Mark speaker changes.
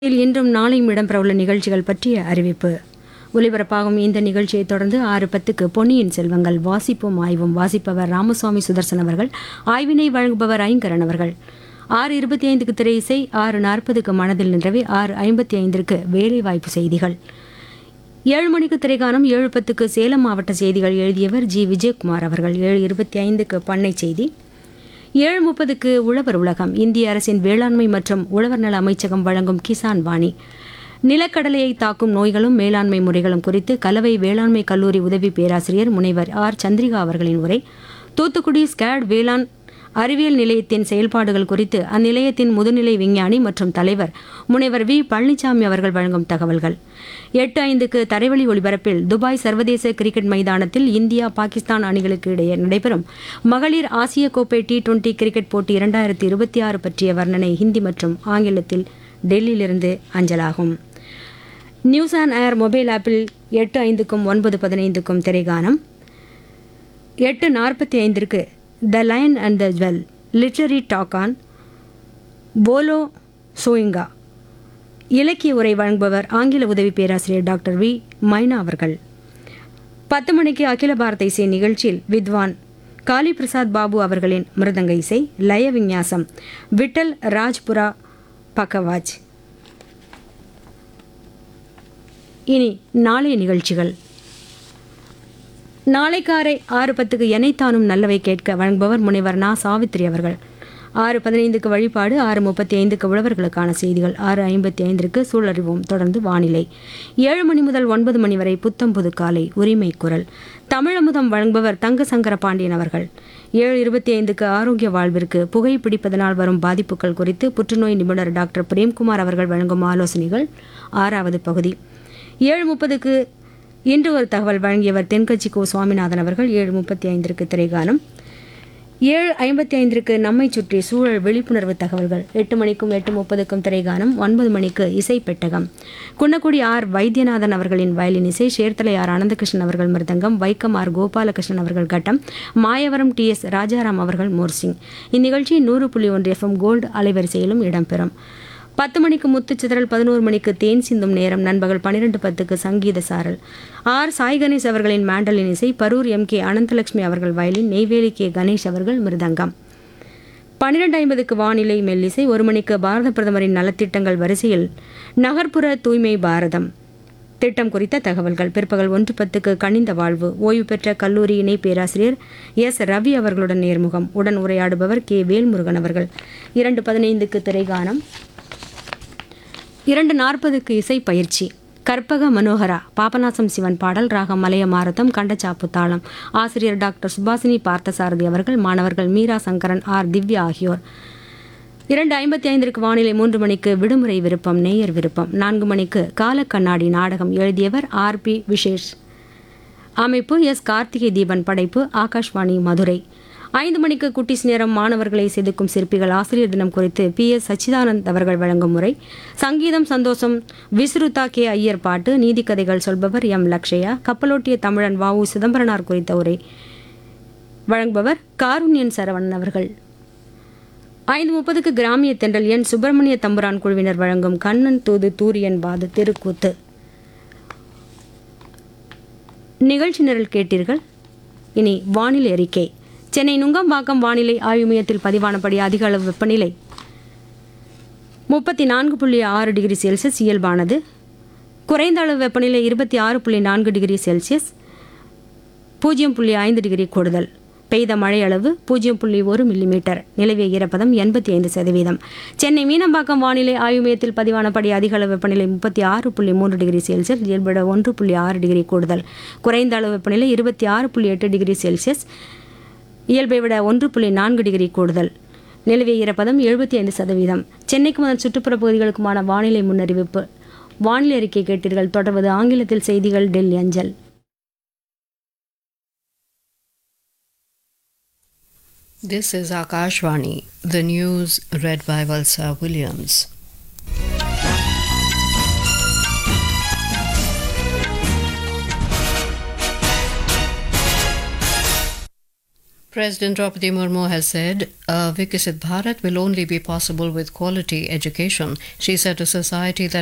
Speaker 1: இதில் இன்றும் நாளையும் இடம்பெறவுள்ள நிகழ்ச்சிகள் பற்றிய அறிவிப்பு ஒலிபரப்பாகும் இந்த நிகழ்ச்சியை தொடர்ந்து ஆறு பத்துக்கு பொன்னியின் செல்வங்கள் வாசிப்பும் ஆய்வும் வாசிப்பவர் ராமசுவாமி சுதர்சன் அவர்கள் ஆய்வினை வழங்குபவர் ஐங்கரன் அவர்கள் ஆறு இருபத்தி ஐந்துக்கு திரை இசை ஆறு நாற்பதுக்கு மனதில் நின்றவை ஆறு ஐம்பத்தி ஐந்திற்கு வேலைவாய்ப்பு செய்திகள் ஏழு மணிக்கு திரைகானம் ஏழு பத்துக்கு சேலம் மாவட்ட செய்திகள் எழுதியவர் ஜி விஜயகுமார் அவர்கள் ஏழு இருபத்தி ஐந்துக்கு பண்ணை செய்தி ஏழு முப்பதுக்கு உழவர் உலகம் இந்திய அரசின் வேளாண்மை மற்றும் உழவர் நல அமைச்சகம் வழங்கும் கிசான் வாணி நிலக்கடலையை தாக்கும் நோய்களும் மேலாண்மை முறைகளும் குறித்து கலவை வேளாண்மை கல்லூரி உதவி பேராசிரியர் முனைவர் ஆர் சந்திரிகா அவர்களின் உரை தூத்துக்குடி ஸ்கேட் வேளாண் அறிவியல் நிலையத்தின் செயல்பாடுகள் குறித்து அந்நிலையத்தின் முதுநிலை விஞ்ஞானி மற்றும் தலைவர் முனைவர் வி பழனிசாமி அவர்கள் வழங்கும் தகவல்கள் எட்டு ஐந்துக்கு தரைவழி ஒளிபரப்பில் துபாய் சர்வதேச கிரிக்கெட் மைதானத்தில் இந்தியா பாகிஸ்தான் அணிகளுக்கு இடையே நடைபெறும் மகளிர் ஆசிய கோப்பை டி டுவெண்டி கிரிக்கெட் போட்டி இரண்டாயிரத்தி இருபத்தி ஆறு பற்றிய வர்ணனை ஹிந்தி மற்றும் ஆங்கிலத்தில் டெல்லியிலிருந்து அஞ்சலாகும் நியூஸ் ஆன் ஏர் மொபைல் ஆப்பில் எட்டு ஐந்துக்கும் ஒன்பது பதினைந்துக்கும் திரைகானம் எட்டு நாற்பத்தி ஐந்திற்கு the lion and the jewel literary talk on Wole Soyinka இலக்கிய உரை வழங்குபவர் ஆங்கில உதவி பேராசிரியர் டாக்டர் வி மைனா அவர்கள் பத்து மணிக்கு அகில பாரத இசை நிகழ்ச்சியில் வித்வான் காளி பிரசாத் பாபு அவர்களின் மிருதங்க இசை லய விந்யாசம் விட்டல் ராஜ்புரா பக்கவாஜ் இனி நாளைய நிகழ்ச்சிகள் நாளை காலை ஆறு பத்துக்கு எனைத்தானும் நல்லவை கேட்க வழங்குபவர் முனைவர் நா சாவித்ரி அவர்கள் ஆறு பதினைந்துக்கு வழிபாடு ஆறு முப்பத்தி ஐந்துக்கு உழவர்களுக்கான செய்திகள் ஆறு ஐம்பத்தி ஐந்திற்கு சூழறிவோம் தொடர்ந்து வானிலை ஏழு மணி முதல் ஒன்பது மணி வரை புத்தம் புது காலை உரிமை குரல் தமிழமுதம் வழங்குபவர் தங்க சங்கர பாண்டியன் அவர்கள் ஏழு இருபத்தி ஐந்துக்கு ஆரோக்கிய வாழ்விற்கு புகை பிடிப்பதனால் வரும் பாதிப்புகள் குறித்து புற்றுநோய் நிபுணர் டாக்டர் பிரேம்குமார் அவர்கள் வழங்கும் ஆலோசனைகள் ஆறாவது பகுதி ஏழு முப்பதுக்கு இன்று ஒரு தகவல் வழங்கியவர் தென்கட்சி கோ சுவாமிநாதன் அவர்கள் ஏழு முப்பத்தி ஐந்திற்கு திரைகானம் ஏழு ஐம்பத்தி ஐந்திற்கு நம்மை சுற்றி சூழல் விழிப்புணர்வு தகவல்கள் எட்டு மணிக்கும் எட்டு முப்பதுக்கும் திரைகானம் ஒன்பது மணிக்கு இசை பெட்டகம் குன்னக்குடி ஆர் வைத்தியநாதன் அவர்களின் வயலின் இசை சேர்த்தலை ஆர் அனந்தகிருஷ்ணன் அவர்கள் மிருதங்கம் வைக்கம் ஆர் கோபாலகிருஷ்ணன் அவர்கள் கட்டம் மாயவரம் டி எஸ் ராஜாராம் அவர்கள் மோர்சிங் இந்நிகழ்ச்சி நூறு புள்ளி ஒன்று எஃப்எம் கோல்டு அலைவரிசையிலும் இடம்பெறும் பத்து மணிக்கு முத்துச்சிதறல் பதினோரு மணிக்கு தேன் சிந்தும் நேரம் நண்பகல் பன்னிரெண்டு பத்துக்கு சங்கீத சாரல் ஆர் சாய் கணேஷ் அவர்களின் மேண்டலின் இசை பரூர் எம் கே அனந்தலட்சுமி அவர்கள் வயலின் நெய்வேலி கே கணேஷ் அவர்கள் மிருதங்கம் பன்னிரெண்டு ஐம்பதுக்கு வானிலை மெல்லிசை ஒரு மணிக்கு பாரத பிரதமரின் நலத்திட்டங்கள் வரிசையில் நகர்ப்புற தூய்மை பாரதம் திட்டம் குறித்த தகவல்கள் பிற்பகல் ஒன்று பத்துக்கு கனிந்த வாழ்வு ஓய்வு பெற்ற கல்லூரி இணை பேராசிரியர் எஸ் ரவி அவர்களுடன் நேர்முகம் உடன் உரையாடுபவர் கே வேல்முருகன் அவர்கள் இரண்டு பதினைந்துக்கு திரைகானம் இரண்டு நாற்பதுக்கு இசை பயிற்சி கற்பக மனோகரா பாபநாசம் சிவன் பாடல் ராகம் மலைய மாரதம் கண்டச்சாப்பு தாளம் ஆசிரியர் டாக்டர் சுபாசினி பார்த்தசாரதி அவர்கள் மாணவர்கள் மீரா சங்கரன் ஆர் திவ்யா ஆகியோர் இரண்டு ஐம்பத்தி ஐந்திற்கு வானிலை மூன்று மணிக்கு விடுமுறை விருப்பம் நேயர் விருப்பம் நான்கு மணிக்கு காலக்கண்ணாடி நாடகம் எழுதியவர் ஆர் பி விசேஷ் அமைப்பு எஸ் கார்த்திகை தீபன் படைப்பு ஆகாஷ்வாணி மதுரை ஐந்து மணிக்கு குட்டிஸ் நேரம் மாணவர்களை செதுக்கும் சிற்பிகள் ஆசிரியர் தினம் குறித்து பி எஸ் சச்சிதானந்த் அவர்கள் வழங்கும் முறை சங்கீதம் சந்தோஷம் விஸ்ருதா கே ஐயர் பாட்டு நீதிக்கதைகள் சொல்பவர் எம் லக்ஷயா கப்பலோட்டிய தமிழன் வ உ சிதம்பரனார் குறித்த உரை வழங்குபவர் காருண்யன் சரவணன் அவர்கள் ஐந்து முப்பதுக்கு கிராமிய தென்றல் என் சுப்பிரமணிய தம்புரான் குழுவினர் வழங்கும் கண்ணன் தூது தூரியன் பாது தெருக்கூத்து நிகழ்ச்சி நிரல் கேட்டீர்கள் இனி வானிலை அறிக்கை சென்னை நுங்கம்பாக்கம் வானிலை ஆய்வு மையத்தில் பதிவானபடி அதிக அளவு வெப்பநிலை முப்பத்தி நான்கு புள்ளி ஆறு டிகிரி செல்சியஸ் இயல்பானது குறைந்த அளவு வெப்பநிலை இருபத்தி ஆறு புள்ளி நான்கு டிகிரி செல்சியஸ் பூஜ்ஜியம் புள்ளி ஐந்து டிகிரி கூடுதல் பெய்த மழை அளவு பூஜ்ஜியம் புள்ளி ஒரு மில்லிமீட்டர் நிலவிய ஈரப்பதம் எண்பத்தி ஐந்து சதவீதம் சென்னை மீனம்பாக்கம் வானிலை ஆய்வு மையத்தில் பதிவானபடி அதிக அளவு வெப்பநிலை முப்பத்தி ஆறு புள்ளி மூன்று டிகிரி செல்சியஸ் இயல்பட ஒன்று புள்ளி ஆறு டிகிரி கூடுதல் குறைந்த அளவு வெப்பநிலை இருபத்தி ஆறு புள்ளி எட்டு டிகிரி செல்சியஸ் இயல்பை விட ஒன்று புள்ளி நான்கு டிகிரி கூடுதல் நிலவிய ஈரப்பதம் எழுபத்தி ஐந்து சதவீதம் சென்னைக்கும் அதன் சுற்றுப்புற பகுதிகளுக்குமான வானிலை முன்னறிவிப்பு வானிலை அறிக்கை கேட்டீர்கள் தொடர்வது ஆங்கிலத்தில் செய்திகள் டெல்லி அஞ்சல்
Speaker 2: This is Akashvani, the news read by Valsa Williams. President Draupadi Murmu has said a Vikasit Bharat will only be possible with quality education. She said a society that